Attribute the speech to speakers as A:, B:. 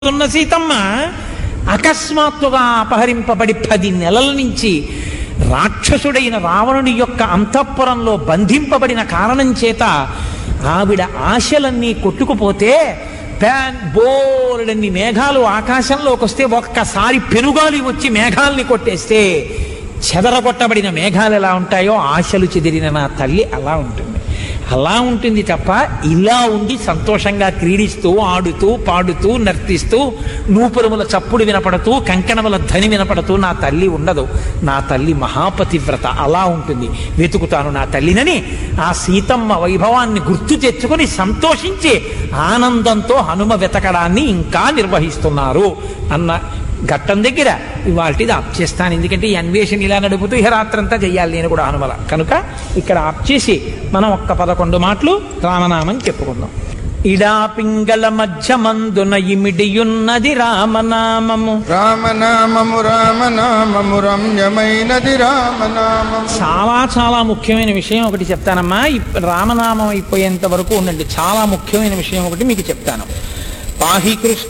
A: ఉన్న సీతమ్మ అకస్మాత్తుగా అపహరింపబడి పది నెలల నుంచి రాక్షసుడైన రావణుని యొక్క అంతఃపురంలో బంధింపబడిన కారణం చేత ఆవిడ ఆశలన్నీ కొట్టుకుపోతే ప్యాన్ బోర్డన్ని మేఘాలు ఆకాశంలోకి వస్తే ఒక్కసారి పెనుగాలి వచ్చి మేఘాల్ని కొట్టేస్తే చెదరగొట్టబడిన మేఘాలు ఎలా ఉంటాయో ఆశలు చెదిరిన నా తల్లి అలా ఉంటుంది అలా ఉంటుంది తప్ప ఇలా ఉండి సంతోషంగా క్రీడిస్తూ ఆడుతూ పాడుతూ నర్తిస్తూ నూపురముల చప్పుడు వినపడుతూ కంకణముల ధ్వని వినపడుతూ నా తల్లి ఉండదు నా తల్లి మహాపతివ్రత అలా ఉంటుంది వెతుకుతాను నా తల్లినని ఆ సీతమ్మ వైభవాన్ని గుర్తు తెచ్చుకొని సంతోషించి ఆనందంతో హనుమ వెతకడాన్ని ఇంకా నిర్వహిస్తున్నారు అన్న ఘట్టం దగ్గర ఇవాళది ఆప్ చేస్తాను ఎందుకంటే ఈ అన్వేషణ ఇలా నడుపుతూ ఇహ రాత్రంతా చెయ్యాలి నేను కూడా హనుమల కనుక ఇక్కడ ఆప్ చేసి మనం ఒక్క పదకొండు మాటలు రామనామం చెప్పుకుందాం ఇడా పింగళ మధ్యమందున ఇమిడియున్నది రామనామము
B: రామనామము రామనామము రమ్యమైనది రామనామము
A: చాలా చాలా ముఖ్యమైన విషయం ఒకటి చెప్తానమ్మా ఈ రామనామం అయిపోయేంత వరకు ఉండండి చాలా ముఖ్యమైన విషయం ఒకటి మీకు చెప్తాను పాహి కృష్ణ